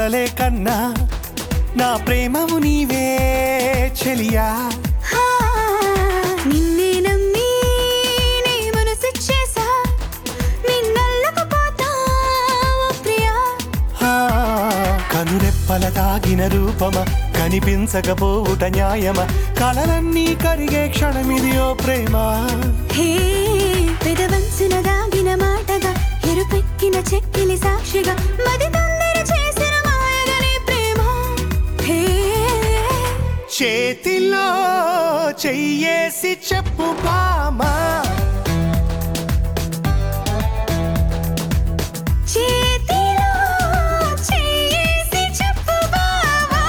కలలే కన్నా నా ప్రేమము నీవే చెలియా హా, నిన్నే నమ్మి నీ మనసిచ్చేసా నిన్నల్లకు పోతా ఓ ప్రియా ఆ, కనురెప్పల తాగిన రూపమ కనిపించకపోవుట న్యాయమ కలలన్నీ కరిగే క్షణమిది ఓ ప్రేమ హే పెదవంచున దాగిన మాటగా ఎరుపెక్కిన చెక్కిలి సాక్షిగా మది తొందర చేసిన మాయగని ప్రేమ హే చేతిలో చెయ్యేసి చెప్పు బామా చేతిలో చేసి చెప్పు బావా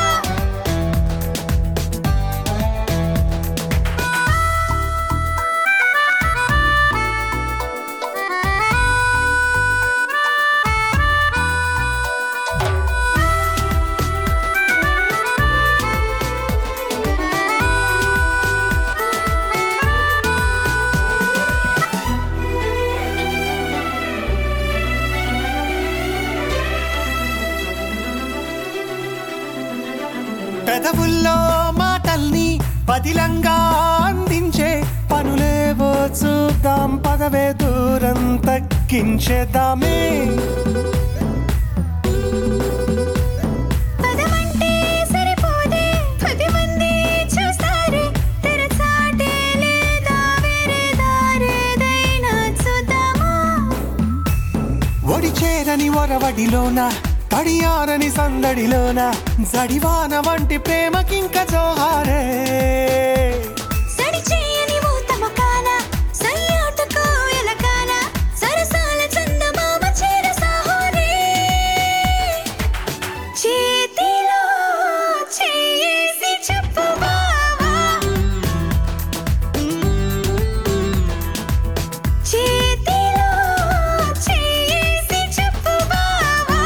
పెదవుల్లో మాటల్ని పదిలంగా అందించే పనులేవో చూద్దాం పదవే దూరం తగ్గించేద్దామే పదమంటే సరిపోదే పది మంది చూస్తారే తెరచాటే లేదా వేరే దారేదైనా చూద్దామా ఒడి చేరని ఒరవడిలోన తడియారని సందడిలోన జడివాన వంటి ప్రేమకింక జోహారే సడి చేయని ఊతమకాన సయ్యాటకు ఎలకాన సరసాల చందమామ చేర సాహోరే చేతిలో చేసి చెప్పు బావా చేతిలో చేసి చెప్పు బావా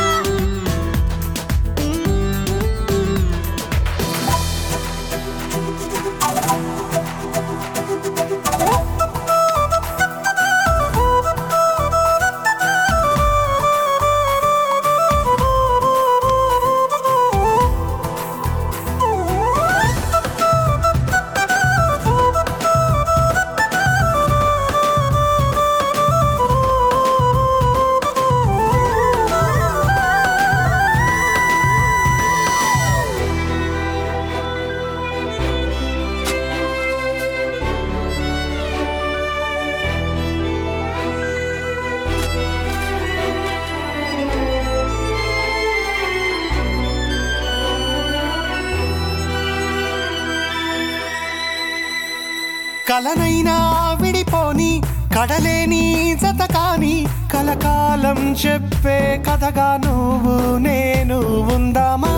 కలనైనా విడిపోని కడలేని జత కాని కలకాలం చెప్పే కథగా నువ్వు నేను ఉందామా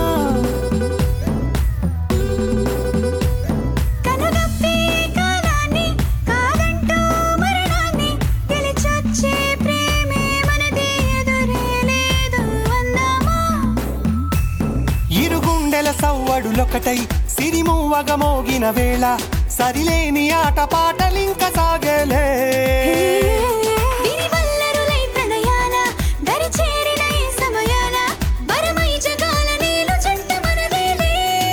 కనుగప్పే కాలాన్ని కాదంటూ మరణాన్ని గెలిచొచ్చే ప్రేమే మనది ఎదురే లేదు అందామా ఇరుగుండెల సవ్వడులొకటై సిరిమువ్వగ మోగిన వేళ సరిలేని ఆట పాటలింక సాగలే విరివల్లరులై ప్రణయాన దరి చేరిన ఈ సమయాన వరమై జగాల నీలు జంట మనదేలే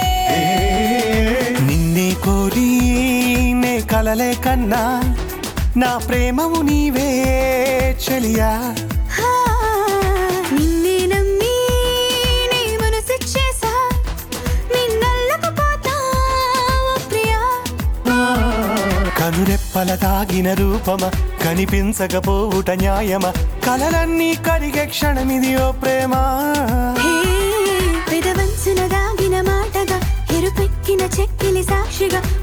నిన్నే కోరి నే కలలే కన్నా నా ప్రేమము నీవే చెలియా హా, నిన్నే నమ్మి నీ మనసిచ్చేసా నిన్నల్లకు పోతా ఓ ప్రియా కనురెప్పల తాగిన రూపమ కనిపించకపోవుట న్యాయమ కలలన్నీ కరిగే క్షణమిది ఓ ప్రేమ హే పెదవంచున దాగిన మాటగా ఎరుపెక్కిన చెక్కిలి సాక్షిగా